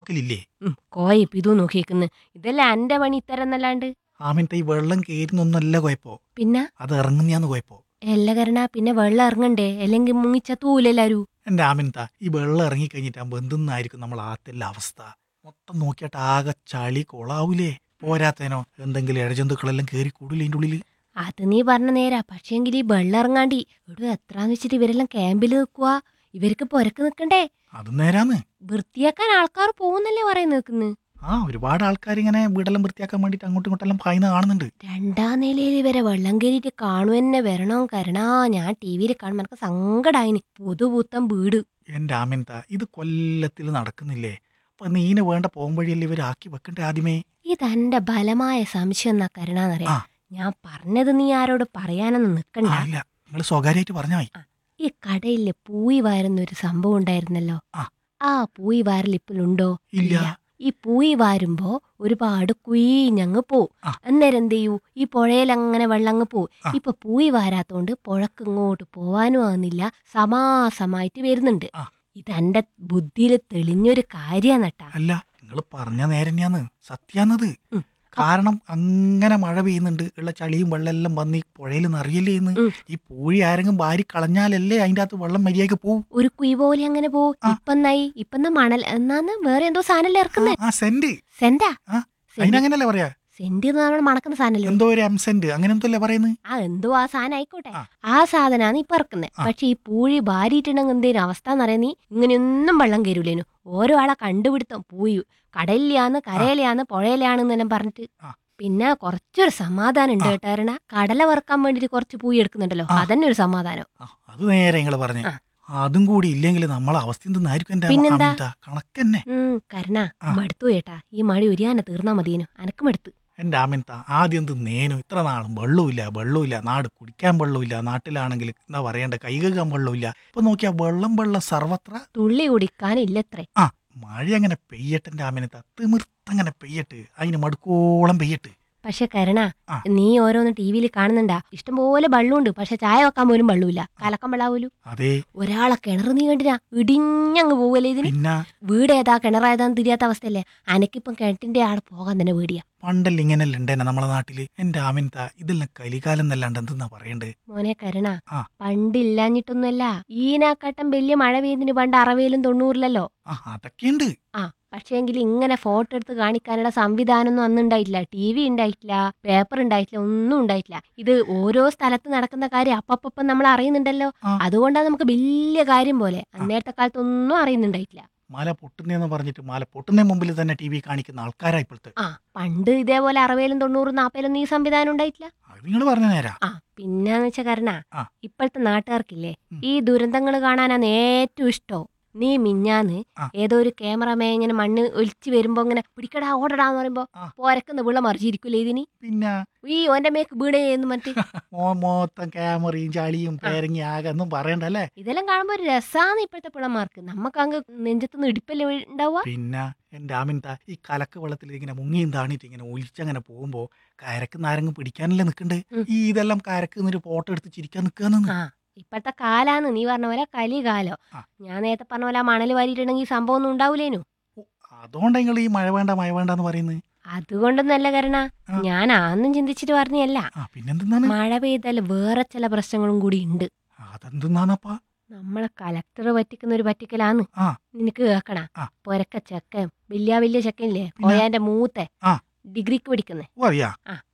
നോക്കലില്ലേ ഉം, കോയപ്പ് ഇതും നോക്കിയേക്കുന്ന് ഇതല്ല എന്റെ പണി ഇത്തരം എന്നല്ലാണ്ട് ആമിനത്തെ ഈ വെള്ളം കയറുന്നൊന്നല്ല കുഴപ്പോ പിന്നെ അത് ഇറങ്ങുന്നയാന്ന് കുഴപ്പോ എല്ലകരണ പിന്നെ വെള്ളം ഇറങ്ങണ്ടേ അല്ലെങ്കിൽ മുങ്ങിച്ചത്തൂലെല്ലാരും എന്റെ ആമിനത്ത ഈ വെള്ളം ഇറങ്ങിക്കഴിഞ്ഞിട്ടാകുമ്പോ എന്തെന്നായിരിക്കും നമ്മൾ ആത്തിന്റെ അവസ്ഥ മൊത്തം നോക്കിയിട്ട് ആകെ ചളി കൊളാവൂലേ പോരാത്തേനോ എന്തെങ്കിലും ഇഴജന്തുക്കളെല്ലാം കയറി കൂടില്ല ഇതിന്റെ ഉള്ളില് അത് നീ പറഞ്ഞ നേരാ പക്ഷേങ്കിൽ ഈ വെള്ളം ഇറങ്ങാണ്ടി ഇവിടെ എത്രാന്ന് വെച്ചിട്ട് ഇവരെല്ലാം ക്യാമ്പിൽ നിൽക്കുക ഇവർക്ക് പുരക്ക് നിൽക്കണ്ടേ അത് നേരാന്ന് വൃത്തിയാക്കാൻ ആൾക്കാർ പോകുന്നല്ലേ പറയുന്ന നിൽക്കുന്നു ആ ഒരുപാട് ആൾക്കാർ ഇങ്ങനെ വീടെല്ലാം വൃത്തിയാക്കാൻ വേണ്ടിട്ട് അങ്ങോട്ടും ഇങ്ങോട്ടെല്ലാം പായുന്ന കാണുന്നുണ്ട് രണ്ടാം നിലയിൽ ഇവരെ വെള്ളം കയറിയിട്ട് കാണു തന്നെ വരണോ കരണാ ഞാൻ ടി വിയിൽ കാണുമ്പോൾ എനിക്ക് സങ്കടായിന് പുതുപുത്തൻ വീട് എന്റെ ആമിനത്ത ഇത് കൊല്ലത്തിൽ നടക്കുന്നില്ലേ അപ്പൊ നീന് വേണ്ട പോകുമ്പഴിയല്ലേ ഇവർ ആക്കി വെക്കണ്ടേ ആദ്യമേ ഇതെന്റെ ബലമായ സംശയം എന്നാ കരുണാന്നറിയാം ആ. ഞാൻ പറഞ്ഞത് നീ ആരോട് പറയാനൊന്നും ആ, നിക്കണ്ട ഇല്ല നിങ്ങൾ സ്വകാര്യമായിട്ട് പറഞ്ഞാ മതി ഈ കടയില് പൂയി വാരുന്നൊരു സംഭവം ഉണ്ടായിരുന്നല്ലോ ആ. ആ പൂയി വാരൽ ഇപ്പോഴുണ്ടോ ഇല്ല ഈ പൂയി വാരുമ്പോ ഒരുപാട് കുയിഞ്ഞങ്ങ് പോവും ആ. അന്നേരം എന്ത് ചെയ്യൂ ഈ പുഴയിൽ അങ്ങനെ വെള്ളം അങ്ങ് പോവും ആ. ഇപ്പൊ പൂയി വാരാത്തോണ്ട് പുഴക്ക് ഇങ്ങോട്ട് പോവാനും ആകുന്നില്ല സമാസമായിട്ട് വരുന്നുണ്ട് ആ. ഇതെന്റെ ബുദ്ധിയിൽ തെളിഞ്ഞൊരു കാര്യാന്നട്ടാ അല്ല നിങ്ങൾ പറഞ്ഞ നേരം തന്നെയാന്ന് സത്യാന്നത് ഉം. കാരണം അങ്ങനെ മഴ പെയ്യുന്നുണ്ട് ഉള്ള ചളിയും വെള്ളമെല്ലാം വന്ന് ഈ പുഴയിൽ നിറയല്ലേ ഇന്ന് ഉം. ഈ പൂഴി ആരെങ്കിലും വാരി കളഞ്ഞാലല്ലേ അതിന്റെ അകത്ത് വെള്ളം മര്യാദക്ക് പോവും ഒരു കുയി പോലെ അങ്ങനെ പോവും ആ. ഇപ്പൊ എന്നായി ഇപ്പൊ എന്നാ മണൽ എന്നാന്ന് വേറെ എന്തോ സാധനം ഇറക്കുന്നേ ആ സെന്റ് സെന്റാ ആ, സെന്റ് അതിനങ്ങനല്ലേ പറയാ സെന്റ് എന്ന് നമ്മൾ മണക്കുന്ന സാധനല്ലോ എന്തോ ഒരു എം സെന്റ് അങ്ങനെ എന്തോ അല്ലേ പറയുന്നത് ആ എന്തോ ആ സാധനം ആയിക്കോട്ടെ ആ. ആ സാധനാണ് ഇപ്പൊ ഇറക്കുന്നത് ആ. പക്ഷെ ഈ പൂഴി ഭാരിയിട്ടുണ്ടെങ്കിൽ എന്തേലും അവസ്ഥ എന്നറിയാ നീ ഇങ്ങനെയൊന്നും വെള്ളം കയറൂലേനു ഓരോ ആളെ കണ്ടുപിടുത്തം പൂയു കടലിലാന്ന് കരയിലാന്ന് പുഴയിലാണെന്ന് എല്ലാം പറഞ്ഞിട്ട് ആ. പിന്നെ കുറച്ചൊരു സമാധാനം ഉണ്ട് ആ. കേട്ടാരണ കടല വറുക്കാൻ വേണ്ടിട്ട് കുറച്ച് പൂയി എടുക്കുന്നുണ്ടല്ലോ ആ. അതന്നെ ഒരു സമാധാനം ആ, അത് നേരെ നിങ്ങൾ പറഞ്ഞു ആ. അതും കൂടി ഇല്ലെങ്കിൽ നമ്മളെ അവസ്ഥ എന്തെന്നായിരിക്കും എന്റെ പിന്നെന്താ? ആമിനത്ത കണക്കന്നെ ഉം കരുണ ആ. മടുത്തു ചേട്ടാ ഈ മഴ ഉരിയാനെ തീർന്നാ മതിയേനു അനക്ക് മടുത്ത് എന്റെ ആമിനത്ത ആദ്യം എന്ത് നേനു ഇത്ര നാളും വെള്ളമില്ല വെള്ളമില്ല നാട് കുടിക്കാൻ വെള്ളമില്ല നാട്ടിലാണെങ്കിൽ എന്താ പറയണ്ട കൈ കഴുകാൻ വെള്ളമില്ല ഇപ്പൊ നോക്കിയാ വെള്ളം വെള്ളം സർവത്ര തുള്ളി കുടിക്കാനില്ലത്രേ മഴ അങ്ങനെ പെയ്യട്ടെ എന്റെ ആമിനത്ത തിമിർത്തങ്ങനെ പെയ്യട്ട് അതിന് മടുക്കോളം പെയ്യട്ട് പക്ഷെ കരുണ ആ. നീ ഓരോന്ന് ടി വിയിൽ കാണുന്നുണ്ടാ ഇഷ്ടംപോലെ വെള്ളമുണ്ട് പക്ഷെ ചായ വെക്കാൻ പോലും വെള്ളമില്ല കലക്കം വെള്ളാവൂലു അതെ ഒരാളെ കിണർ നീ കണ്ടിനാ ഇടിഞ്ഞങ്ങ് പോവല്ലേ ഇതിന് പിന്നെ വീട് ഏതാ കിണറേതാന്ന് തിരിയാത്ത അവസ്ഥയല്ലേ അനക്കിപ്പം കിണറ്റിന്റെ ആടെ പോകാൻ തന്നെ പേടിയാ പണ്ടല്ല ഇങ്ങനെയല്ല ഉണ്ടേനെ നമ്മളെ നാട്ടില് എന്റെ ആമിനത്ത ഇതെല്ലാം കലികാലം എന്നല്ലാണ്ട് എന്തെന്നാ പറയണ്ടേ മോനെ കരുണ ആ. പണ്ടില്ലാഞ്ഞിട്ടൊന്നുമല്ല ഈനാക്കട്ടം വലിയ മഴ പെയ്യുന്നതിന് പണ്ട് അറവയിലും തൊണ്ണൂറിലല്ലോ ആ അതൊക്കെയുണ്ട് ആ പക്ഷേങ്കിൽ ഇങ്ങനെ ഫോട്ടോ എടുത്ത് കാണിക്കാനുള്ള സംവിധാനമൊന്നും അന്ന് ഉണ്ടായിട്ടില്ല ടി വി ഉണ്ടായിട്ടില്ല പേപ്പർ ഉണ്ടായിട്ടില്ല ഒന്നും ഉണ്ടായിട്ടില്ല ഇത് ഓരോ സ്ഥലത്ത് നടക്കുന്ന കാര്യം അപ്പപ്പം നമ്മൾ അറിയുന്നുണ്ടല്ലോ ആ. അതുകൊണ്ടാണ് നമുക്ക് വലിയ കാര്യം പോലെ അന്നേരത്തെ കാലത്ത് ഒന്നും അറിയുന്നുണ്ടായിട്ടില്ല മാല പൊട്ടുന്നേന്ന് പറഞ്ഞിട്ട് മാല പൊട്ടുന്നതിന് മുമ്പിൽ തന്നെ ടി വി കാണിക്കുന്ന ആൾക്കാരാ ഇപ്പോഴത്തെ ആ പണ്ട് ഇതേപോലെ അറുപതിലും തൊണ്ണൂറും നാപ്പതിലൊന്നും ഈ സംവിധാനം ഉണ്ടായിട്ടില്ല അത് നിങ്ങൾ പറഞ്ഞ നേരാ ആ പിന്നെന്ന് വെച്ച കാരണ ആ. ഇപ്പോഴത്തെ നാട്ടുകാർക്കില്ലേ ഉം. ഈ ദുരന്തങ്ങൾ കാണാനാണ് ഏറ്റവും ഇഷ്ടം നീ മിഞ്ഞാന്ന് ആ. ഏതോ ഒരു ക്യാമറമേ ഇങ്ങനെ മണ്ണ് ഒലിച്ചു വരുമ്പോ ഇങ്ങനെ പിടിക്കടാ ഓടടാന്ന് പറയുമ്പോ ആ. പോരക്കുന്ന വിള മറിച്ചിരിക്കൂലേ ഇതിന് പിന്നെ ഈ ഓന്റെ മേക്ക് വീടേ എന്ന് പറഞ്ഞിട്ട് മോ മൊത്തം ക്യാമറയും ചളിയും പേരങ്ങി ആകെ ഒന്നും പറയണ്ടല്ലേ ഇതെല്ലാം കാണുമ്പോ ഒരു രസാന്ന് ഇപ്പോഴത്തെ പിള്ളമാർക്ക് നമുക്ക് അങ്ങ് നെഞ്ചത്തുനിന്ന് ഇടിപ്പല്ലേ ഉണ്ടാവുക പിന്നെ എന്റെ ആമിൻത ഈ കലക്ക് വെള്ളത്തിൽ ഇങ്ങനെ മുങ്ങിയും താണിട്ട് ഇങ്ങനെ ഒലിച്ചങ്ങനെ പോകുമ്പോ കരക്ക് നാരങ്ങ് പിടിക്കാനല്ലേ നിക്കണ്ട് ഉം. ഈ ഇതെല്ലാം കരക്ക് നിന്നൊരു ഫോട്ടോ എടുത്ത് ചിരിക്കാൻ നിക്കാന്ന് ആ ഇപ്പോഴത്തെ കാലാന്ന് നീ പറഞ്ഞ പോലെ കലികാലോ ആ. ഞാൻ നേരത്തെ പറഞ്ഞ പോലെ ആ മണൽ വാരിയിട്ടുണ്ടെങ്കിൽ ഈ സംഭവം ഒന്നും ഉണ്ടാവൂലേനു അതുകൊണ്ടാ നിങ്ങൾ ഈ മഴ വേണ്ട മഴ വേണ്ട എന്ന് പറയുന്നത് അതുകൊണ്ടൊന്നല്ല കരണ ആ. ഞാൻ ആന്നും ചിന്തിച്ചിട്ട് പറഞ്ഞല്ല ആ പിന്നെന്തെന്നാണ് മഴ പെയ്താൽ വേറെ ചില പ്രശ്നങ്ങളും കൂടി ഉണ്ട് അതെന്തെന്നാന്നപ്പാ നമ്മളെ കലക്ടർ പറ്റിക്കുന്ന ഒരു പറ്റിക്കലാന്ന് ആ. നിനക്ക് കേക്കണ ആ. പൊരക്ക ചെക്കൻ വലിയ വലിയ ചെക്കനില്ലേ പിന്നെ? ഓയാന്റെ മൂത്തെ ആ. ഡിഗ്രിക്ക് പഠിക്കുന്നേ ഓ അറിയാ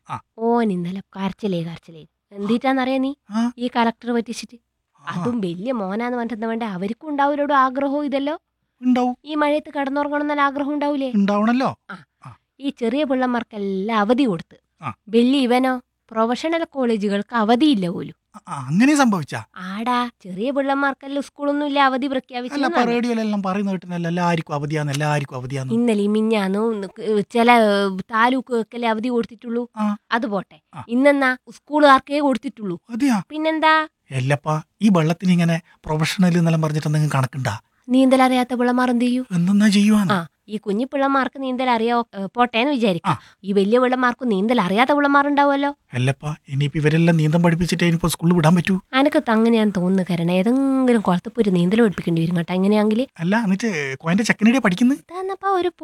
ഓൻ ഇന്നലെ കരച്ചിലേ കരച്ചിലേ എന്തിട്ടാന്നറിയാ നീ ആ. ഈ കലക്ടർ പറ്റിച്ചിട്ട് ആ, അതും വലിയ മോനാന്ന് പറഞ്ഞിട്ട് വേണ്ട അവർക്കും ഉണ്ടാവില്ലോടോ ആഗ്രഹവും ഇതല്ലോ ഉണ്ടാവും ഈ മഴയത്ത് കിടന്നുറങ്ങണം എന്നല്ല ആഗ്രഹം ഉണ്ടാവൂലേ ഉണ്ടാവണല്ലോ ഈ ചെറിയ പിള്ളമാർക്കെല്ലാം അവധി കൊടുത്ത് ആ. വലിയ ഇവനോ പ്രൊഫഷണൽ കോളേജുകൾക്ക് അവധിയില്ല പോലും ആ, ആ, അങ്ങനെ സംഭവിച്ചാ ആടാ ചെറിയ പിള്ളമാർക്കെല്ലാം സ്കൂളൊന്നും ഇല്ല അവധി അല്ല പ്രഖ്യാപിച്ചു ഇപ്പൊ റേഡിയോയിലെല്ലാം പറയുന്ന കേട്ടിനല്ല എല്ലാവർക്കും അവധിയാന്ന് എല്ലാവർക്കും അവധിയാന്ന് ഇന്നലെ മിഞ്ഞാന്നും ചില താലൂക്കുകൾക്കല്ലേ അവധി കൊടുത്തിട്ടുള്ളൂ ആ. അത് പോട്ടെ ആ. ഇന്നെന്നാ സ്കൂളുകാർക്കേ കൊടുത്തിട്ടുള്ളൂ അതെയാ പിന്നെന്താ എല്ലപ്പാ ഈ വെള്ളത്തിന് ഇങ്ങനെ പ്രൊഫഷണൽ എന്നെല്ലാം പറഞ്ഞിട്ട് എന്തെങ്കിലും കണക്കുണ്ടാ നീന്തൽ അറിയാത്ത പിള്ളമാർ എന്ത് ചെയ്യൂ എന്തെന്നാ ചെയ്യുവാന്ന് ആ ഈ കുഞ്ഞു പിള്ളമാർക്ക് നീന്തൽ അറിയാവോ ഏ, പോട്ടെ എന്ന് വിചാരിക്കാം ആ. ഈ വലിയ പിള്ളമാർക്ക് നീന്തൽ അറിയാത്ത പിള്ളമാരുണ്ടാവുമല്ലോ അല്ലപ്പാ ഇനിയിപ്പോ ഇവരെല്ലാം നീന്തം പഠിപ്പിച്ചിട്ട് ഇനിയിപ്പോ സ്കൂളിൽ വിടാൻ പറ്റൂ അനക്കത്ത് അങ്ങനെയാന്ന് തോന്നുന്നു കാരണം ഏതെങ്കിലും കുളത്ത് പോയി ഒരു നീന്തൽ പഠിപ്പിക്കേണ്ടി വരും കേട്ടോ എങ്ങനെയാണെങ്കിൽ അല്ല എന്നിട്ട് കോയന്റെ ചെക്കനടിയാ പഠിക്കുന്നത് ഇതാന്നപ്പാ ഒരു